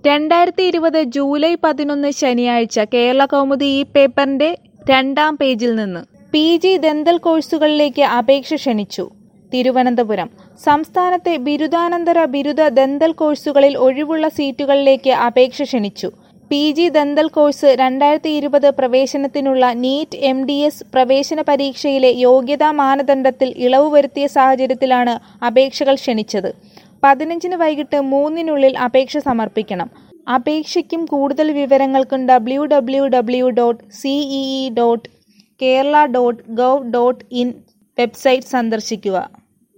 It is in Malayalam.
രണ്ടായിരത്തി ഇരുപത് ജൂലൈ പതിനൊന്ന് ശനിയാഴ്ച കേരള കൗമുദി ഈ പേപ്പറിന്റെ രണ്ടാം പേജിൽ നിന്ന് പി ജി ദന്തൽ കോഴ്സുകളിലേക്ക് അപേക്ഷ ക്ഷണിച്ചു തിരുവനന്തപുരം സംസ്ഥാനത്തെ ബിരുദാനന്തര ബിരുദ ദന്തൽ കോഴ്സുകളിൽ ഒഴിവുള്ള സീറ്റുകളിലേക്ക് അപേക്ഷ ക്ഷണിച്ചു പി ജി ദന്തൽ കോഴ്സ് രണ്ടായിരത്തി ഇരുപത് പ്രവേശനത്തിനുള്ള നീറ്റ് എം ഡി എസ് പ്രവേശന പരീക്ഷയിലെ യോഗ്യതാ മാനദണ്ഡത്തിൽ ഇളവ് വരുത്തിയ സാഹചര്യത്തിലാണ് അപേക്ഷകൾ ക്ഷണിച്ചത് പതിനഞ്ചിന് വൈകിട്ട് മൂന്നിനുള്ളിൽ അപേക്ഷ സമർപ്പിക്കണം അപേക്ഷയ്ക്കും കൂടുതൽ വിവരങ്ങൾക്കും W W W dot CEE dot Kerala dot gov dot in website സന്ദർശിക്കുക